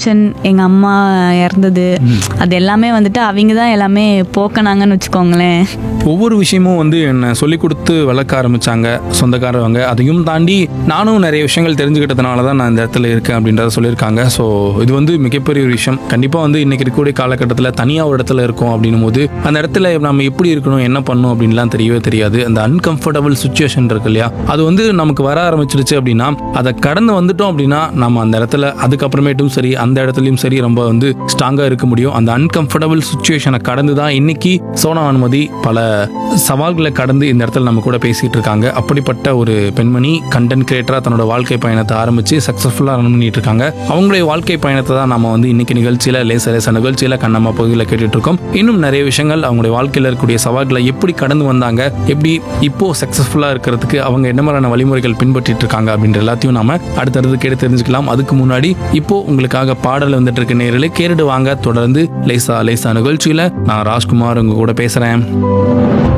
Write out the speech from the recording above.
tension எங்கள் அம்மா இறந்தது அது எல்லாமே வந்துட்டு அவங்க தான் எல்லாமே போக்கினாங்கன்னு வச்சுக்கோங்களேன் ஒவ்வொரு விஷயமும் வந்து என்னை சொல்லி கொடுத்து வளர்க்க ஆரம்பிச்சாங்க சொந்தக்காரவங்க அதையும் தாண்டி நானும் நிறைய விஷயங்கள் தெரிஞ்சுக்கிட்டதுனால தான் நான் இந்த இடத்துல இருக்கேன் அப்படின்றத சொல்லியிருக்காங்க ஸோ இது வந்து மிகப்பெரிய ஒரு விஷயம் கண்டிப்பாக வந்து இன்னைக்கு இருக்கக்கூடிய காலகட்டத்தில் தனியாக ஒரு இடத்துல இருக்கோம் அப்படின்னும் போது அந்த இடத்துல நம்ம எப்படி இருக்கணும் என்ன பண்ணணும் அப்படின்லாம் தெரியவே தெரியாது அந்த அன்கம்ஃபர்டபுள் சுச்சுவேஷன் இருக்கு இல்லையா அது வந்து நமக்கு வர ஆரம்பிச்சிருச்சு அப்படின்னா அதை கடந்து வந்துட்டோம் அப்படின்னா நம்ம அந்த இடத்துல அதுக்கப்புறமேட்டும் சரி அந்த இடத்துலையும் சரி ரொம்ப வந்து ஸ்ட்ராங்காக இருக்க முடியும் அந்த அன்கம்ஃபர்டபுள் சுச்சுவேஷனை கடந்து தான் இன்னைக்கு சோனா அனுமதி பல சவால்களை கடந்து இந்த இடத்துல நம்ம கூட பேசிட்டு இருக்காங்க அப்படிப்பட்ட ஒரு பெண்மணி கண்டென்ட் கிரியேட்டரா தன்னோட வாழ்க்கை பயணத்தை ஆரம்பிச்சு சக்சஸ்ஃபுல்லா ரன் பண்ணிட்டு இருக்காங்க அவங்களுடைய வாழ்க்கை பயணத்தை தான் நம்ம வந்து இன்னைக்கு நிகழ்ச்சியில லேச லேச நிகழ்ச்சியில கண்ணம்மா பகுதியில் கேட்டுட்டு இருக்கோம் இன்னும் நிறைய விஷயங்கள் அவங்களுடைய வாழ்க்கையில இருக்கக்கூடிய சவால்களை எப்படி கடந்து வந்தாங்க எப்படி இப்போ சக்சஸ்ஃபுல்லா இருக்கிறதுக்கு அவங்க என்ன மாதிரியான வழிமுறைகள் பின்பற்றிட்டு இருக்காங்க அப்படின்ற எல்லாத்தையும் நாம அடுத்தடுத்து கேட்டு தெரிஞ்சுக்கலாம் அதுக்கு முன்னாடி இப்போ உங்களுக்காக பாடல் வந்துட்டு இருக்க நேரில் கேட்டுட்டு வாங்க தொடர்ந்து லேசா லேசா நிகழ்ச்சியில நான் ராஜ்குமார் உங்க கூட பேசுறேன்